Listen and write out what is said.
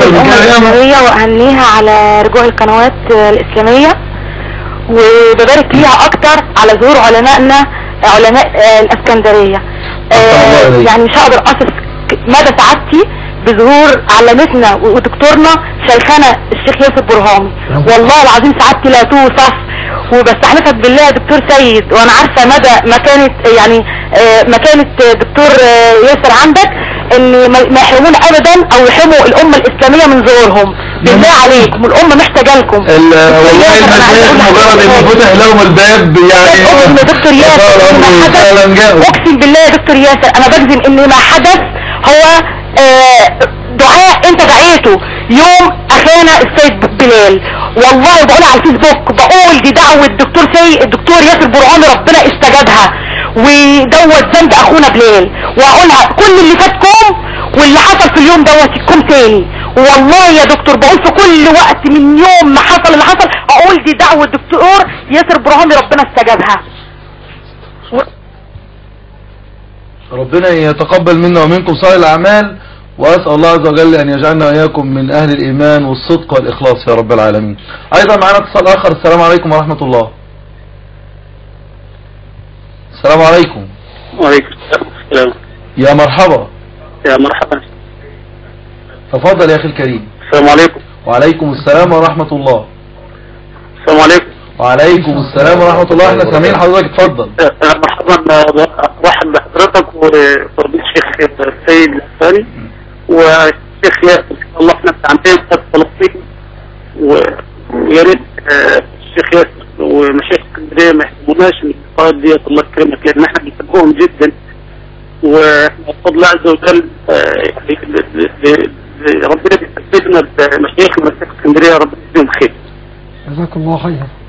اكتر من كده ياما الإسلامية وأهنيها على رجوع القنوات الإسلامية وببارك ليها أكتر على ظهور علمائنا علماء آه، الإسكندرية الله آه، إليك. يعني مش هقدر أصف ك- مدى سعادتي بظهور علمتنا ودكتورنا شيخنا الشيخ يوسف برهامي والله العظيم سعادتي لا توصف وبستحلفك بالله يا دكتور سيد وانا عارفه مدى مكانه يعني آه، مكانه دكتور آه، ياسر عندك ان ما ما يحرمونا ابدا او يحرموا الامه الاسلاميه من ظهورهم بالله عليكم الامه محتاجه لكم ال- والله المشايخ مجرد ان فتح لهم الباب يعني اقسم يا دكتور ياسر فصار إن ما أمره حدث فعلا جاءوا. اقسم بالله يا دكتور ياسر انا بجزم ان ما حدث هو آه، دعاء انت دعيته يوم اخانا السيد بلال والله بقول على الفيسبوك بقول دي دعوة الدكتور سي الدكتور ياسر برهاني ربنا استجابها ودوت ذنب اخونا بلال واقولها كل اللي فاتكم واللي حصل في اليوم دوت يكون تاني والله يا دكتور بقول في كل وقت من يوم ما حصل اللي حصل اقول دي دعوة الدكتور ياسر برهاني ربنا استجابها ربنا يتقبل منا ومنكم صالح الأعمال وأسأل الله عز وجل أن يجعلنا وإياكم من أهل الإيمان والصدق والإخلاص يا رب العالمين أيضا معنا اتصال آخر السلام عليكم ورحمة الله السلام عليكم وعليكم السلام يا مرحبا يا مرحبا تفضل يا أخي الكريم السلام عليكم وعليكم السلام ورحمة الله السلام عليكم وعليكم السلام ورحمة الله احنا سامعين حضرتك اتفضل آه، مرحبا آه، رحب بحضرتك وفضيلة الشيخ السيد الثاني والشيخ ياسر الله احنا عندنا في فلسطين ويا ريت آه، الشيخ ياسر ومشايخ اسكندريه ما يحكموناش من القائد ديت الله يكرمك لان احنا بنحبهم جدا وبفضل الله عز وجل آه، يعني ل- ل- ل- ربنا بيثبتنا بمشايخ مشايخ اسكندريه ربنا يديهم خير جزاك الله خيرا